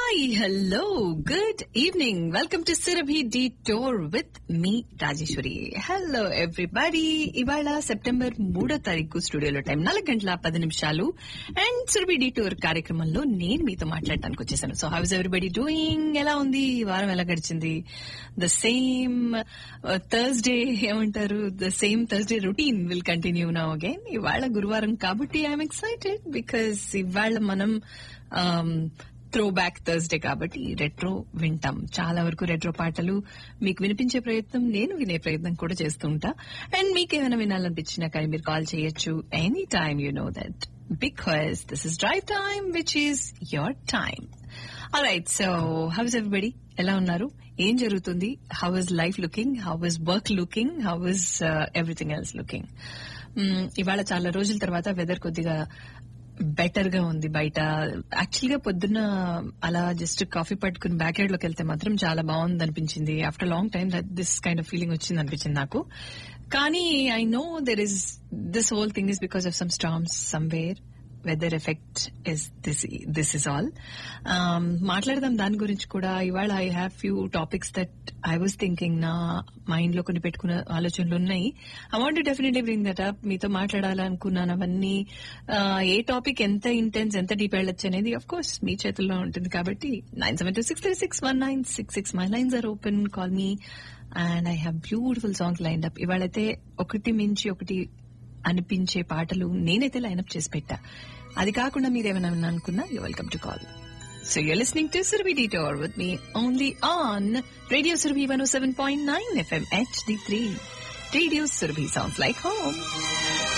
Hi hello good evening welcome to సిరభి డి టోర్ with me Rajeshwari hello everybody ఇవాళ సెప్టెంబర్ మూడో తారీఖు స్టూడియోలో టైం నాలుగు గంటల పది నిమిషాలు అండ్ సిరభి డి టూర్ కార్యక్రమంలో నేను మీతో మాట్లాడటానికి వచ్చేసాను సో హౌస్ ఎవ్రీబడి డూయింగ్ ఎలా ఉంది ఈ వారం ఎలా గడిచింది ద సేమ్ థర్స్డే ఏమంటారు the same Thursday routine will continue now again ఇవాళ గురువారం కాబట్టి ఐఎమ్ ఎక్సైటెడ్ బికాస్ ఇవాళ మనం త్రో బ్యాక్ థర్స్డే కాబట్టి రెట్రో వింటాం చాలా వరకు రెట్రో పాటలు మీకు వినిపించే ప్రయత్నం నేను వినే ప్రయత్నం కూడా చేస్తూ ఉంటా అండ్ మీకు ఏమైనా వినాలనిపించినా కానీ మీరు కాల్ చేయొచ్చు any time you know that because this is drive time which is your time right so how is everybody ఎలా ఉన్నారు ఏం జరుగుతుంది how is life looking how is work looking how is everything else looking ఇవాళ చాలా రోజుల తర్వాత weather కొద్దిగా better గా ఉంది బయట యాక్చువల్ గా పొద్దున్న అలా జస్ట్ కాఫీ పట్టుకుని బ్యాక్ యార్డ్ లోకి వెళ్తే మాత్రం చాలా బాగుంది అనిపించింది after long time that this kind of feeling వచ్చింది అనిపించింది నాకు కానీ I know there is this whole thing is because of some storms somewhere weather effect is this this is all మాట్లాడదాం దాని గురించి కూడా ఇవాళ I have few topics that I was thinking నా మైండ్ లో కొన్ని పెట్టుకున్న ఆలోచనలు ఉన్నాయి I want definitely bring that up మీతో మాట్లాడాలనుకున్నాను అవన్నీ ఏ టాపిక్ ఎంత ఇంటెన్స్ ఎంత డీప్ వెళ్ళొచ్చు అనేది అఫ్ కోర్స్ మీ చేతుల్లో ఉంటుంది కాబట్టి nine seven two six three six one nine six six my lines are open call me and I have beautiful song line up ఇవాళైతే ఒకటి మించి ఒకటి అనిపించే పాటలు నేనైతే లైన్అప్ చేసి పెట్టా అది కాకుండా మీరేమైనా అనుకున్నా you welcome to call so you're listening to Surabhi Detour with me only on Radio Surabhi 107.9 FM HD3. Radio Surabhi sounds like home.